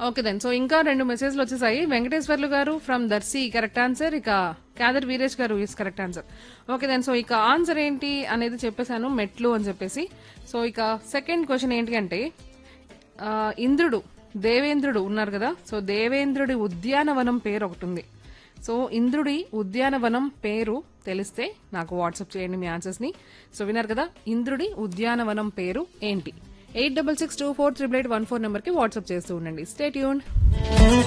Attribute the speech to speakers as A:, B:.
A: okay then so ఇంకా రెండు మెసేజ్లు వచ్చేసాయి వెంకటేశ్వర్లు గారు ఫ్రమ్ దర్శి కరెక్ట్ ఆన్సర్ ఇక Khader Veeresh garu is correct answer okay then so ఇక ఆన్సర్ ఏంటి అనేది చెప్పేశాను మెట్లు అని చెప్పేసి సో ఇక సెకండ్ క్వశ్చన్ ఏంటి అంటే ఆ, ఇంద్రుడు దేవేంద్రుడు ఉన్నారు కదా సో దేవేంద్రుడి ఉద్యానవనం పేరు ఒకటి ఉంది సో ఇంద్రుడి ఉద్యానవనం పేరు తెలిస్తే నాకు వాట్సాప్ చేయండి మీ ఆన్సర్స్ ని సో విన్నారు కదా ఇంద్రుడి ఉద్యానవనం పేరు ఏంటి eight double six two four triple eight one four number కి వాట్సాప్ చేస్తూ ఉండండి స్టే ట్యూన్